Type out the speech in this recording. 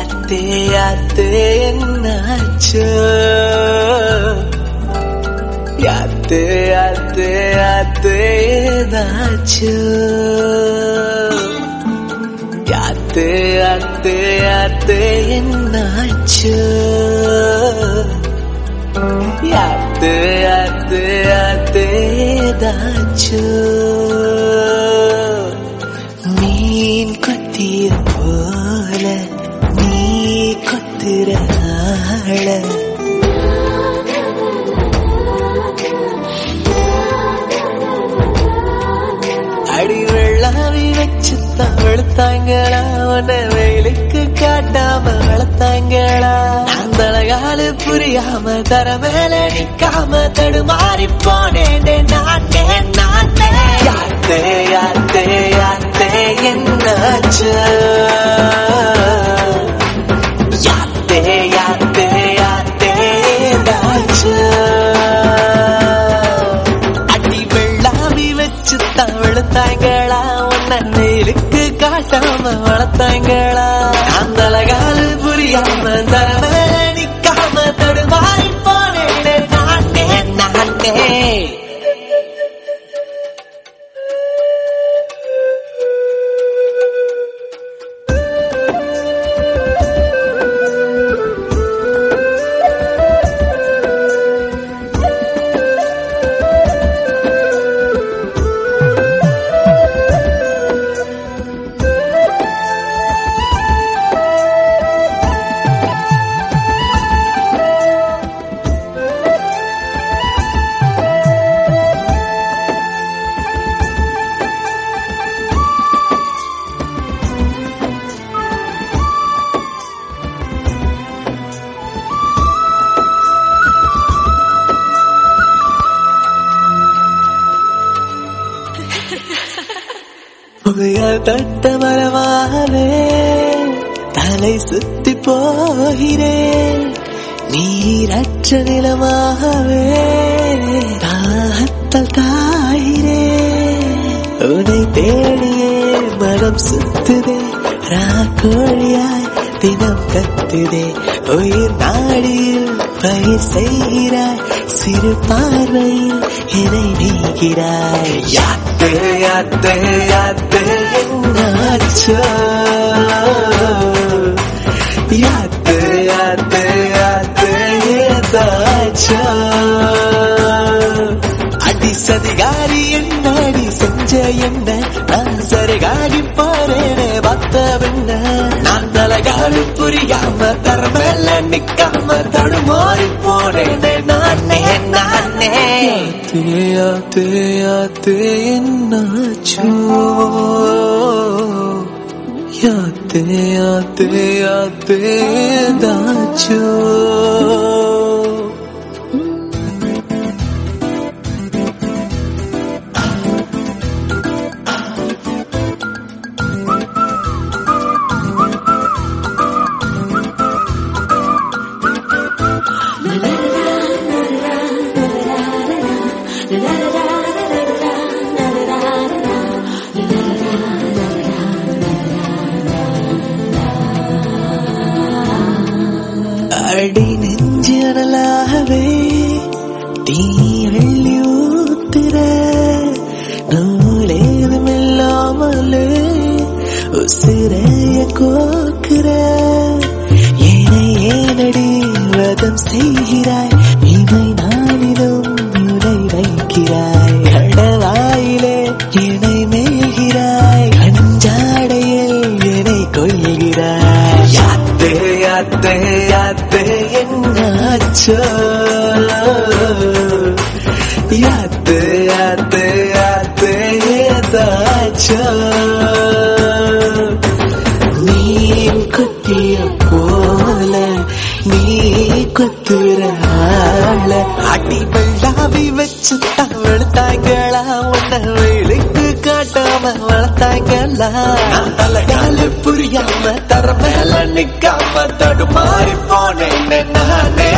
யாத்தே யாத்தே என்னாச்சு யாத்தே யாத்தே யாத்தே ஏதாச்சு யாத்தே யாத்தே யாத்தே என்னாச்சு யாத்தே யாத்தே யாத்தே ஏதாச்சு மீன் கொத்திய போல நீ கொத்துற ஆள அடி வெள்ளாவி வச்சு தான் வெளுத்தாங்களா உன்னை வெயிலுக்கு காட்டாம வளர்த்தாங்களா அந்த அழகாலு புரியாம தர மேல நிக்காம தடுமாறி போனேன் நானே நானே யாத்தே யாத்தே யாத்தே என்னாச்சு யாத்தே யாத்தே யாத்தே ஏதாச்சு அடி வெள்ளாவி வச்சு தான் வெளுத்தாங்களா உன்னை வெயிலுக்கு காட்டாம வளர்த்தாங்களா அந்த அழகாலு புரியாம தர நிக்காம தடுமாறி போனேன் நானே நானே புயல் தட்ட மரமாவே தலை சுத்தி போகிறேன் நீரற்ற நிலமாகவே தாகத்தால் காகிறேன் உன்னை தேடியே மனம் சுத்துதே ராக்கோழியாய் தினம் கத்துதே உயிர் நாடியில் பயிர் செய்கிறாய் சிறு பார்வையில் என்னை நீகிறாய் யாத்து யாத்து யாத்து என்னாச்சோ யாத்து யாத்து யாத்து ஏதாச்சோ அடி சதிகாரி என்னடி செஞ்ச என்ன நான் சரிகாடி போறேனே பார்த்த பின்ன நான் தலகாடு புரியாம தரமேல நிக்காம தடுமாறி போறேனே நானே நானே யாத்தே யாத்தே என்னாச்சோ யாத்தே யாத்தே யாத்தே ஏதாச்சோ அடி நெஞ்சனலாகவே தீ அள்ளி ஊத்துற நூலேதும் இல்லாமலே உசிரைய கோக்குற ஏனை ஏனடி வதம் செய்கிறாய் இமை நாளிலும் உடை வைக்கிறாய் கடவாயிலே என்னை மேய்கிறாய் கஞ்சாடையில் என்னை கொள்கிறாய் யாத்தே யாத்தே யாத்தே என்னாச்சோ யாத்தே யாத்தே யாத்தே ஏதாச்சோ நீ குத்திய போல நீ குத்துற ஆள அடி வெள்ளாவி வச்சு தான் வெளுத்தாங்களா உன்னை வெளுக்கு காட்டாம வளர்த்தாங்களா நான் தலைகால புரியாம தர மேல நிக்காம தடுமாறி போனேன் நானே